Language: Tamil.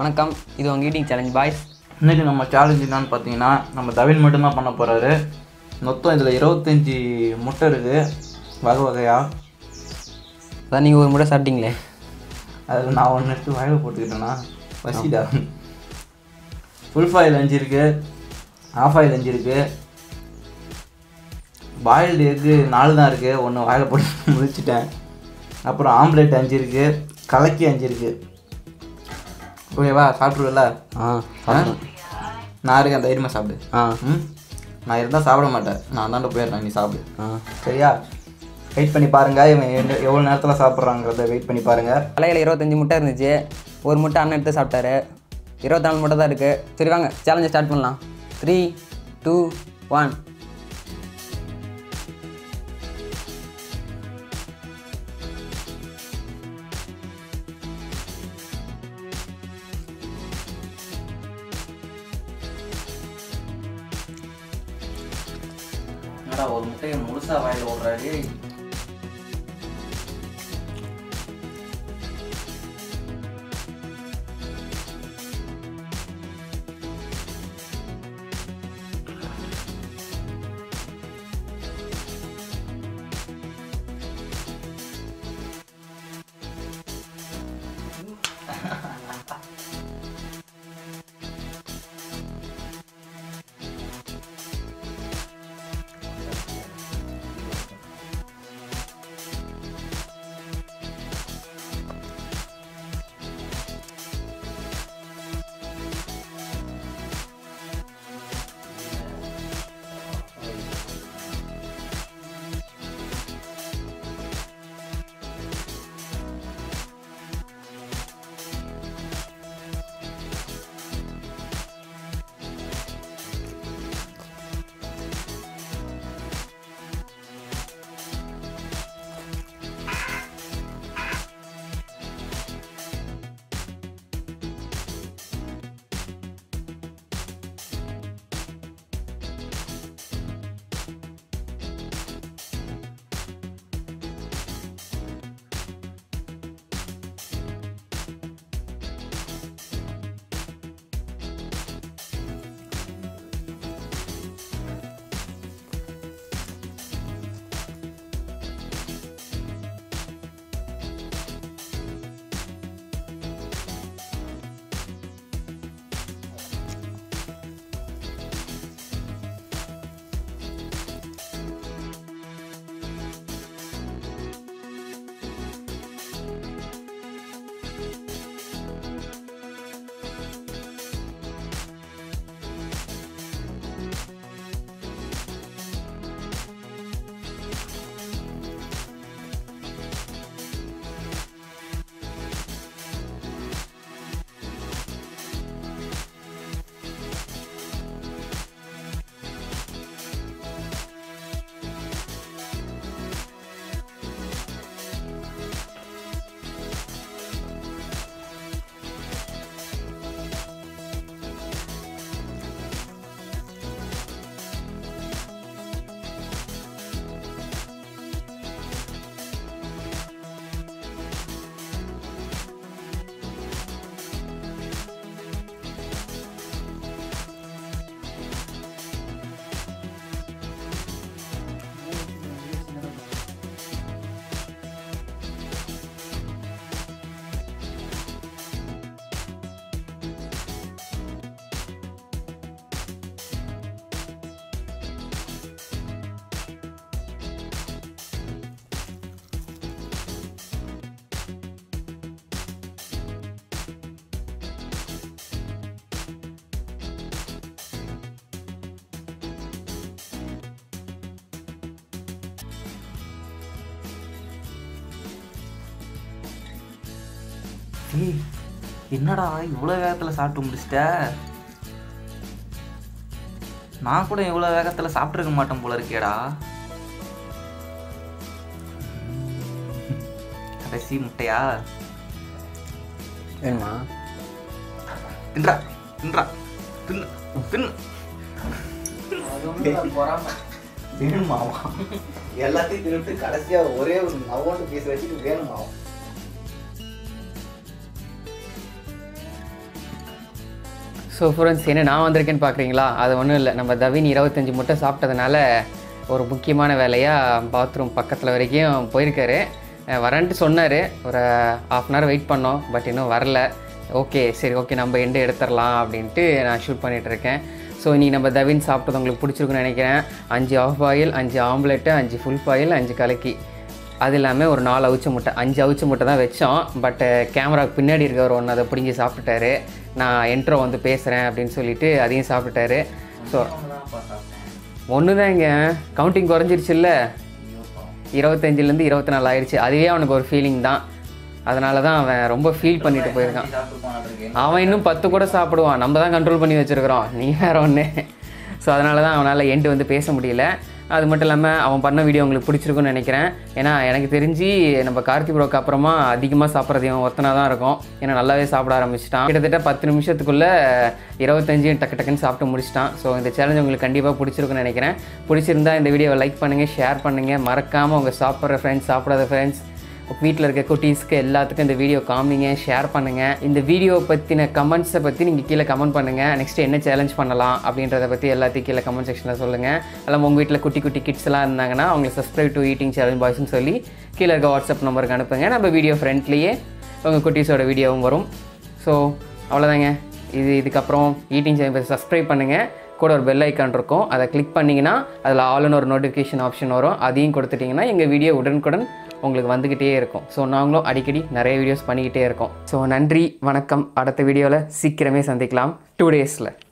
வணக்கம் இது உங்கள் ஈட்டிங் சேலஞ்ச் பாய்ஸ் இன்றைக்கி நம்ம சேலஞ்ச் என்னன்னு பார்த்தீங்கன்னா நம்ம தவின் மட்டும்தான் பண்ண போகிறாரு மொத்தம் இதில் இருபத்தஞ்சி முட்டை இருக்குது வகை வகையாக அதான் நீங்கள் ஒரு முறை சாப்பிட்டீங்களே அதில் நான் ஒன்று எடுத்து வாயில் போட்டுக்கிட்டேன்னா பசிடா ஃபுல் ஃபாயில் அஞ்சு இருக்குது ஆஃப் ஆயில் அஞ்சு இருக்குது பாயில்டு எக்கு நாலு தான் இருக்குது ஒன்று வாயில் போட்டு முடிச்சிட்டேன் அப்புறம் ஆம்லேட் அஞ்சு இருக்குது கலக்கி அஞ்சு இருக்குது ஓகேவா சாப்பிட்ருவில்ல ஆ சாப்பிடுங்க. நான் இருக்கேன் தைரியமாக சாப்பிடு ஆ ம் நான் இருந்தால் சாப்பிட மாட்டேன் நான் தாண்ட போயிடுறேன் நீ சாப்பிடு ஆ சரியா வெயிட் பண்ணி பாருங்க இவன் எந்த- எவ்வளோ நேரத்தில் சாப்பிட்றாங்கிறத வெயிட் பண்ணி பாருங்க தலையில் இருபத்தஞ்சி முட்டை இருந்துச்சு ஒரு முட்டை அண்ணன் எடுத்து சாப்பிட்டாரு இருபத்தாலு முட்டை தான் இருக்குது சரி வாங்க சேலஞ்சை ஸ்டார்ட் பண்ணலாம் த்ரீ டூ ஒன் என்னடா ஒரு முட்டையை முழுசா வாயில் விட்றாரு ஏய் என்னடா இவ்வளோ வேகத்தில் சாப்பிட்டு முடிச்சிட்ட நான் கூட இவ்வளோ வேகத்தில் சாப்பிட்ருக்க மாட்டேன் போல இருக்கேடா கடைசி முட்டையா வேணுமா தின்றா தின்றா தின்னு தின்னு வேணுமாவா எல்லாத்தையும் திருட்டு கடைசியாக ஒரே ஒரு நவோண்டு பீஸ் வச்சுட்டு வேணுமாவா ஸோ ஃப்ரெண்ட்ஸ் என்ன நான் வந்திருக்கேன்னு பார்க்குறீங்களா அது ஒன்றும் இல்லை நம்ம தவின் இருபத்தஞ்சி முட்டை சாப்பிட்டதுனால ஒரு முக்கியமான வேலையாக பாத்ரூம் பக்கத்தில் வரைக்கும் போயிருக்காரு அஹ் வரேன்ட்டு சொன்னார் ஒரு half அன் ஹவர் வெயிட் பண்ணோம் பட் இன்னும் வரல ஓகே சரி ஓகே நம்ம எண்டு எடுத்துடலாம் அப்படின்ட்டு நான் ஷூட் பண்ணிகிட்டு இருக்கேன் ஸோ இன்றைக்கி நம்ம தவின் சாப்பிட்டது உங்களுக்கு பிடிச்சிருக்குன்னு நினைக்கிறேன் அஞ்சு ஆஃப் பாயில் அஞ்சு ஆம்லெட்டு அஞ்சு ஃபுல் பாயில் அஞ்சு கலக்கி அது இல்லாமல் ஒரு நாலு அவிச்ச முட்டை அஞ்சு அவிச்ச முட்டை தான் வச்சோம் பட் கேமராக்கு பின்னாடி இருக்கவர் ஒன்று அதை பிடிங்கி சாப்பிட்டுட்டாரு நான் என்ட்ரோ வந்து பேசுகிறேன் அப்படின்னு சொல்லிட்டு அதையும் சாப்பிட்டுட்டாரு ஸோ ஒன்று தான் இங்கே கவுண்டிங் குறைஞ்சிருச்சுல்ல இருபத்தஞ்சிலேருந்து இருபத்தி நாலு ஆயிடுச்சு அதுவே அவனுக்கு ஒரு ஃபீலிங் தான் அதனால தான் அவன் ரொம்ப ஃபீல் பண்ணிட்டு போயிருக்கான் அவன் இன்னும் பத்து கூட சாப்பிடுவான் நம்ம தான் கண்ட்ரோல் பண்ணி வச்சுருக்குறோம் நீ வேற ஒன்று ஸோ அதனால தான் அவனால் எண்டு வந்து பேச முடியல அது மட்டும் இல்லாமல் அவன் பண்ண வீடியோ உங்களுக்கு பிடிச்சிருக்குன்னு நினைக்கிறேன் ஏன்னா எனக்கு தெரிஞ்சு நம்ம கார்த்தி ப்ரோக்கு அப்புறமா அதிகமாக சாப்பிட்றது இவன் ஒத்தனாக தான் இருக்கும் ஏன்னா நல்லாவே சாப்பிட ஆரம்பிச்சிட்டான் கிட்டத்தட்ட பத்து நிமிஷத்துக்குள்ளே இருபத்தஞ்சு டக்கு டக்குன்னு சாப்பிட்டு முடிச்சிட்டான் ஸோ இந்த சேலஞ்ச் உங்களுக்கு கண்டிப்பாக பிடிச்சிருக்குன்னு நினைக்கிறேன் பிடிச்சிருந்தா இந்த வீடியோவை லைக் பண்ணுங்கள் ஷேர் பண்ணுங்கள் மறக்காமல் உங்கள் சாப்பிட்ற ஃப்ரெண்ட்ஸ் சாப்பிடாத ஃப்ரெண்ட்ஸ் வீட்டில் இருக்க குட்டீஸ்க்கு எல்லாத்துக்கும் இந்த வீடியோ காமிங்க ஷேர் பண்ணுங்கள் இந்த வீடியோ பற்றின கமெண்ட்ஸை பற்றி நீங்கள் கீழே கமெண்ட் பண்ணுங்கள் நெக்ஸ்ட் என்ன சேலஞ்ச் பண்ணலாம் அப்படின்றத பற்றி எல்லாத்தையும் கீழே கமெண்ட் செக்ஷனில் சொல்லுங்கள் எல்லாம் உங்கள் வீட்டில் குட்டி குட்டி கிட்ஸ் எல்லாம் இருந்தாங்கன்னா அவங்களை சப்ஸ்கிரைப் டு ஈட்டிங் சேலஞ்ச் பாய்ஸ்னு சொல்லி கீழே இருக்க வாட்ஸ்அப் நம்பருக்கு அனுப்புங்க நம்ம வீடியோ ஃப்ரெண்ட்லேயே உங்கள் குட்டீஸோட வீடியோவும் வரும் ஸோ அவ்வளோதாங்க இது இதுக்கப்புறம் ஈட்டிங் சேனல் சப்ஸ்கிரைப் பண்ணுங்கள் கூட ஒரு பெல் ஐக்கான் இருக்கும் அதை கிளிக் பண்ணிங்கன்னா அதில் ஆல்னு ஒரு நோட்டிஃபிகேஷன் ஆப்ஷன் வரும் அதையும் கொடுத்துட்டிங்கன்னா எங்கள் வீடியோ உடனுக்குடன் உங்களுக்கு வந்துக்கிட்டே இருக்கும் ஸோ நாங்களும் அடிக்கடி நிறைய வீடியோஸ் பண்ணிக்கிட்டே இருக்கோம் ஸோ நன்றி வணக்கம் அடுத்த வீடியோவில் சீக்கிரமே சந்திக்கலாம் டூ டேஸில்